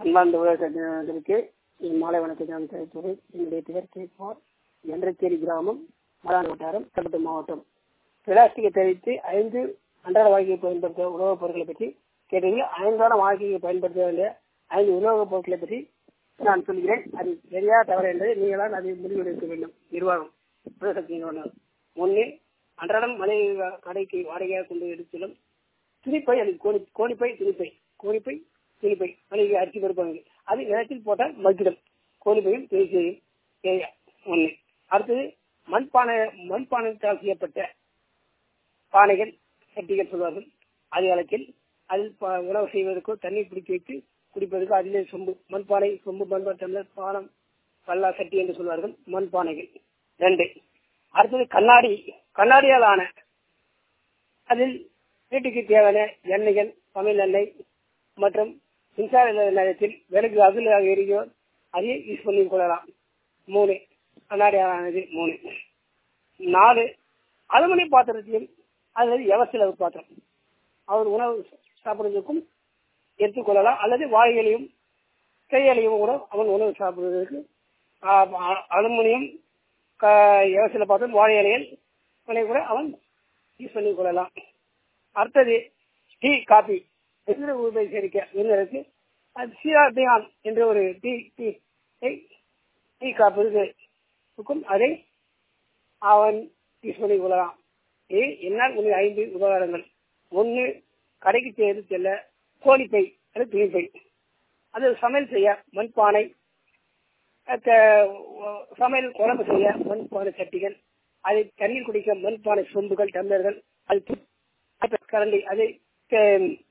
அன்பார்ந்த உலகத்திற்கு என் மாலை வணக்கத்தை நான் தெரிவித்துள்ளேன் என்னுடைய பெயர் கேட்பார் என்றச்சேரி கிராமம் மரான் வட்டாரம் கல்பட்டு மாவட்டம் பிளாஸ்டிக்கை தெரிவித்து ஐந்து அன்றாட வாழ்க்கையை பயன்படுத்த உணவுப் பொருட்களை பற்றி கேட்டீங்க அன்றாட வாழ்க்கையை பயன்படுத்த வேண்டிய ஐந்து உணவுப் பொருட்களை பற்றி நான் சொல்கிறேன் அது சரியா தவறு என்பதை நீங்களால் அதை முடிவெடுக்க வேண்டும் நிர்வாகம் உலகசக்தி நிறுவனம் ஒன்று அன்றாடம் மலை கடைக்கு வாடகையாக கொண்டு எடுத்துள்ளும் துணிப்பை அது கோணி கோணிப்பை துணிப்பை கோணிப்பை துணிப்பை மளிகை அரிசி பருப்பாங்க அது நிலத்தில் போட்டால் மக்கிடம் கோணிப்பையும் துணிப்பையும் ஒன்று அடுத்தது மண்பானை மண்பானைத்தால் செய்யப்பட்ட பானைகள் சட்டிகள் சொல்வார்கள் அது வழக்கில் அதில் உணவு செய்வதற்கோ தண்ணீர் பிடித்து வைத்து குடிப்பதற்கோ அதிலே சொம்பு மண்பானை சொம்பு மண்பானை டம்ளர் பானம் பல்லா சட்டி என்று சொல்வார்கள் மண்பானைகள் ரெண்டு அடுத்தது கண்ணாடி கண்ணாடியால் ஆன அதில் வீட்டுக்கு தேவையான எண்ணெய்கள் சமையல் எண்ணெய் மற்றும் மின்சார நிலையத்தில் விறகு அகலாக எரிகிறோம் அதையும் யூஸ் பண்ணி கொள்ளலாம் மூணு கண்ணாடியானது மூணு நாலு அலுமினிய பாத்திரத்தையும் அல்லது எவசில பாத்திரம் அவர் உணவு சாப்பிடுவதற்கும் எடுத்துக்கொள்ளலாம் அல்லது வாய்களையும் கையலையும் கூட அவன் உணவு சாப்பிடுவதற்கு அலுமினியம் எவசில பாத்திரம் வாழை இலைகள் கூட அவன் யூஸ் பண்ணி கொள்ளலாம் அடுத்தது டீ காபி எதிர உபயோகிக்க விருந்தருக்கு அது சீராட்டியான் என்ற ஒரு டீ டீ டீ காப்பிற்கும் அதை அவன் யூஸ் பண்ணி கொள்ளலாம் இது என்னால் உள்ள ஐந்து உபகாரங்கள் ஒன்று கடைக்கு செய்து செல்ல கோழிப்பை அல்லது துணிப்பை அது சமையல் செய்ய மண்பானை சமையல் குழம்பு செய்ய மண்பானை சட்டிகள் அதை தண்ணீர் குடிக்க மண்பானை சொம்புகள் டம்ளர்கள் அது கரண்டி அதை